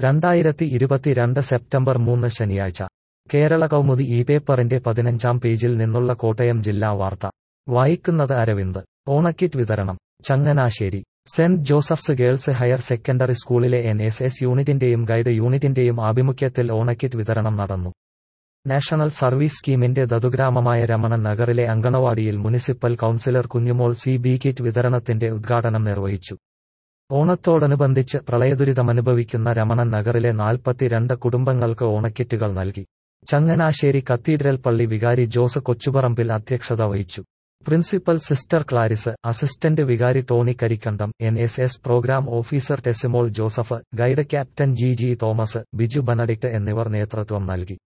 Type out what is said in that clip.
രണ്ടായിരത്തി ഇരുപത്തിരണ്ട് സെപ്റ്റംബർ മൂന്ന് ശനിയാഴ്ച കേരള കൗമുദി ഈ പേപ്പറിന്റെ പതിനഞ്ചാം പേജിൽ നിന്നുള്ള കോട്ടയം ജില്ലാ വാർത്ത വായിക്കുന്നത് അരവിന്ദ് ഓണക്കിറ്റ് വിതരണം Changanassery Saint Joseph's Girls Higher Secondary സ്കൂളിലെ എൻ എസ് എസ് യൂണിറ്റിന്റെയും ഗൈഡ് യൂണിറ്റിന്റെയും ആഭിമുഖ്യത്തിൽ ഓണക്കിറ്റ് വിതരണം നടന്നു നാഷണൽ സർവീസ് സ്കീമിന്റെ ദതുഗ്രാമമായ രമണൻ നഗറിലെ അങ്കണവാടിയിൽ municipal councillor Kunjumol C B kit വിതരണത്തിന്റെ ഉദ്ഘാടനം നിർവഹിച്ചു ഓണത്തോടനുബന്ധിച്ച് പ്രളയദുരിതമനുഭവിക്കുന്ന രമണൻ നഗറിലെ നാൽപ്പത്തിരണ്ട് കുടുംബങ്ങൾക്ക് ഓണക്കിറ്റുകൾ നൽകി ചങ്ങനാശ്ശേരി കത്തീഡ്രൽ പള്ളി വികാരി ജോസ് കൊച്ചുപറമ്പിൽ അധ്യക്ഷത വഹിച്ചു principal sister Claris assistant vicar Tony Karikkandam N S S programme officer Tessymol Joseph guide captain G G Thomas Biju Benedict എന്നിവർ നേതൃത്വം നൽകി